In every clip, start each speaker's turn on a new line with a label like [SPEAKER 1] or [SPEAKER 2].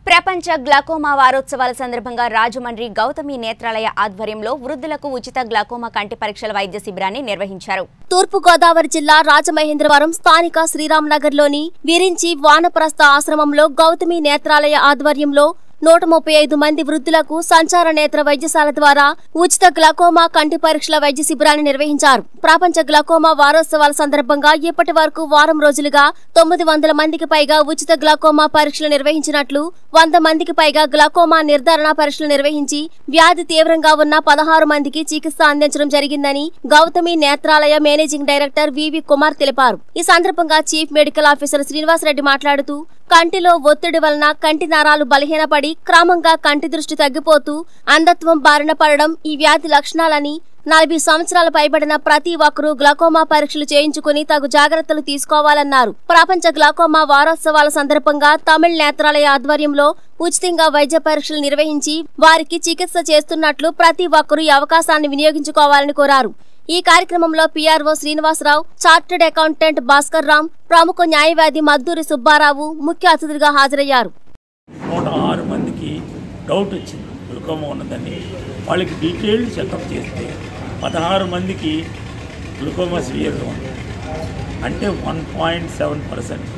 [SPEAKER 1] ప్రపంచ గ్లాకోమా వారోత్సవాల సందర్భంగా రాజమండ్రి గౌతమి నేత్రాలయ ఆధ్వర్యంలో వృద్ధులకు ఉచిత గ్లాకోమా కంటి పరీక్షల వైద్య శిబిరాన్ని నిర్వహించారు
[SPEAKER 2] తూర్పు గోదావరి జిల్లా రాజమహేంద్రవరం స్థానిక శ్రీరాంనగర్లోని విరించి వానప్రస్థ ఆశ్రమంలో గౌతమి నేత్రాలయ ఆధ్వర్యంలో నూట ముప్పై ఐదు మంది వృద్ధులకు సంచార నేత్ర వైద్యశాల ద్వారా ఉచిత గ్లకోమా కంటి పరీక్షల వైద్య శిబిరాన్ని నిర్వహించారు ప్రపంచ గ్లకోమా వారోత్సవాల సందర్భంగా ఇప్పటి వరకు వారం రోజులుగా తొమ్మిది వందల మందికి పైగా ఉచిత గ్లకోమా పరీక్షలు నిర్వహించినట్లు వంద మందికి పైగా గ్లకోమా నిర్ధారణ పరీక్షలు నిర్వహించి వ్యాధి తీవ్రంగా ఉన్న పదహారు మందికి చికిత్స అందించడం జరిగిందని Gautami Netralaya managing director V V Kumar తెలిపారు ఈ సందర్భంగా చీఫ్ మెడికల్ ఆఫీసర్ శ్రీనివాసరెడ్డి మాట్లాడుతూ కంటిలో ఒత్తిడి వలన కంటి నరాలు బలహీనపడి క్రమంగా కంటి దృష్టి తగ్గిపోతూ అంధత్వం బారిన పడడం ఈ వ్యాధి లక్షణాలని నలభై సంవత్సరాలు పైబడిన ప్రతి ఒక్కరూ గ్లకోమా పరీక్షలు చేయించుకుని తగు జాగ్రత్తలు తీసుకోవాలన్నారు ప్రపంచ గ్లకోమా వారోత్సవాల సందర్భంగా తమిళ నేత్రాలయ ఆధ్వర్యంలో ఉచితంగా వైద్య పరీక్షలు నిర్వహించి వారికి చికిత్స చేస్తున్నట్లు ప్రతి ఒక్కరూ ఈ అవకాశాన్ని వినియోగించుకోవాలని కోరారు ఈ కార్యక్రమంలో PRO Srinivasarao chartered accountant Bhaskar Ram ప్రముఖ న్యాయవాది మద్దూరి సుబ్బారావు ముఖ్య అతిథిగా హాజరయ్యారు
[SPEAKER 3] నూట ఆరు మందికి డౌట్ వచ్చింది గ్లూకోమా ఉన్నదని వాళ్ళకి డీటెయిల్డ్ చెకప్ చేస్తే పదహారు మందికి గ్లూకోమా సివియర్గా ఉంది అంటే వన్ పాయింట్ సెవెన్ పర్సెంట్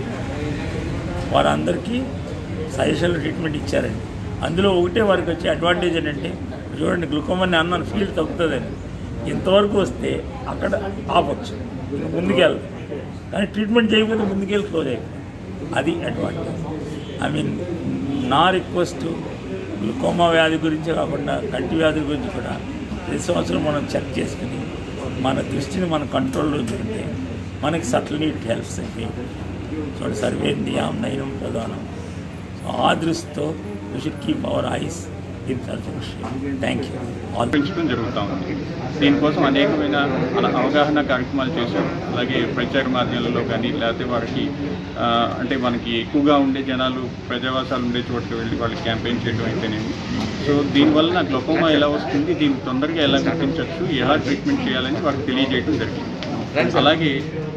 [SPEAKER 3] వారందరికీ సజెషన్ ట్రీట్మెంట్ ఇచ్చారండి అందులో ఒకటే వారికి వచ్చే అడ్వాంటేజ్ ఏంటంటే చూడండి గ్లూకోమాని అన్నాను ఫీల్డ్ తగ్గుతుందని ఇంతవరకు వస్తే అక్కడ ఆపచ్చు ఇంక ముందుకెళ్ళదు కానీ ట్రీట్మెంట్ చేయకపోతే ముందుకెళ్ళి క్లోజ్ అయిపోతుంది అది అడ్వాంటేజ్ ఐ మీన్ నా రిక్వెస్ట్ గ్లూకోమా వ్యాధి గురించే కాకుండా కంటి వ్యాధి గురించి కూడా ప్రతి సంవత్సరం మనం చెక్ చేసుకుని మన దృష్టిని మన కంట్రోల్లో ఉంచుకుంటే మనకి సట్లీ ఇట్ హెల్ప్స్ అండి చూడండి సర్వేంద్రియాం నయనం ప్రధానం సో ఆ దృష్టితో we should keep our eyes in sufficient thank you all
[SPEAKER 4] పెంచడం జరుగుతూ ఉంది దీనికోసం అనేకమైన అల- అవగాహన కార్యక్రమాలు చేశాం అలాగే ప్రచార మాధ్యమాలలో కానీ లేకపోతే వారికి ఆ, అంటే మనకి ఎక్కువగా ఉండే జనాలు ప్రజావాసాలు ఉండే చోటుకి వెళ్ళి వాళ్ళకి క్యాంపెయిన్ చేయడం అయితేనేమి సో దీనివల్ల గ్లొకోమా ఎలా వస్తుంది దీన్ని తొందరగా ఎలా గుర్తించవచ్చు ఎలా ట్రీట్మెంట్ చేయాలని వారికి తెలియజేయడం జరిగింది అలాగే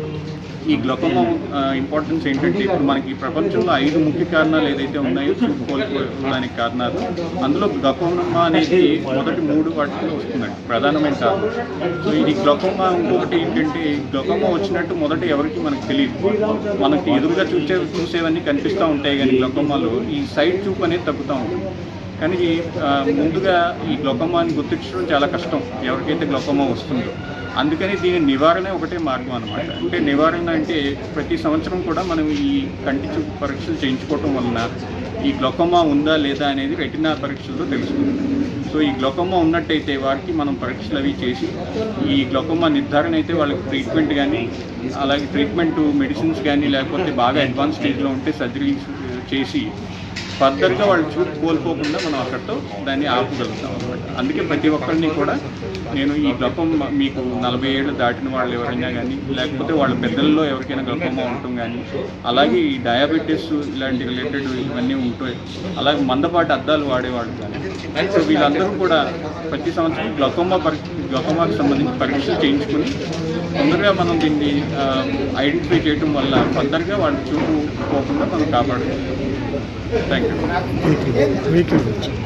[SPEAKER 4] ఈ గ్లొకోమా ఇంపార్టెన్స్ ఏంటంటే ఇప్పుడు మనకి ప్రపంచంలో ఐదు ముఖ్య కారణాలు ఏదైతే ఉన్నాయో చూపు కోల్పోవడానికి కారణాలు అందులో గ్లకోమా అనేది మొదటి మూడు వాటిలో వస్తుందండి ప్రధానమైన కారణం సో ఇది గ్లకోమా ఇంకొకటి ఏంటంటే గ్లకోమా వచ్చినట్టు మొదట ఎవరికి మనకు తెలియదు మనకి ఎదురుగా చూసే చూసేవన్నీ కనిపిస్తూ ఉంటాయి కానీ గ్లకోమాలో ఈ సైడ్ చూపు అనేది తగ్గుతూ ఉంటుంది కానీ ఆ, ముందుగా ఈ గ్లొకోమాని గుర్తించడం చాలా కష్టం ఎవరికైతే గ్లొకోమా వస్తుందో అందుకని దీని నివారణ ఒకటే మార్గం అనమాట అంటే నివారణ అంటే ప్రతి సంవత్సరం కూడా మనం ఈ కంటి చూపు పరీక్షలు చేయించుకోవటం వలన ఈ గ్లొకోమా ఉందా లేదా అనేది రెటినా పరీక్షల్లో తెలుస్తుంది సో ఈ గ్లొకోమా ఉన్నట్టయితే వారికి మనం పరీక్షలు అవి చేసి ఈ గ్లొకోమా నిర్ధారణ అయితే వాళ్ళకి ట్రీట్మెంట్ కానీ అలాగే ట్రీట్మెంట్ మెడిసిన్స్ కానీ లేకపోతే బాగా అడ్వాన్స్ స్టేజ్లో ఉంటే సర్జరీస్ చేసి ఫర్దర్గా వాళ్ళు చూపు కోల్పోకుండా మనం అక్కడితో దాన్ని ఆపగలుగుతాం అనమాట అందుకే ప్రతి ఒక్కరిని కూడా నేను ఈ గ్లపం మీకు నలభై ఏళ్ళు దాటిన వాళ్ళు ఎవరైనా కానీ లేకపోతే వాళ్ళ పెద్దల్లో ఎవరికైనా గ్లకోమా ఉండటం కానీ అలాగే ఈ డయాబెటీస్ ఇలాంటి రిలేటెడ్ ఇవన్నీ ఉంటాయి అలాగే మందపాటి అద్దాలు వాడేవాళ్ళు కానీ సో వీళ్ళందరూ కూడా ప్రతి సంవత్సరం గ్లకోమా పరీక్ష గ్లకోమాకి సంబంధించి పరీక్షలు చేయించుకుని తొందరగా మనం దీన్ని ఐడెంటిఫై చేయడం వల్ల ఫర్దర్గా వాళ్ళు చూపు పోకుండా మనం కాపాడుకోవాలి థ్యాంక్ యూ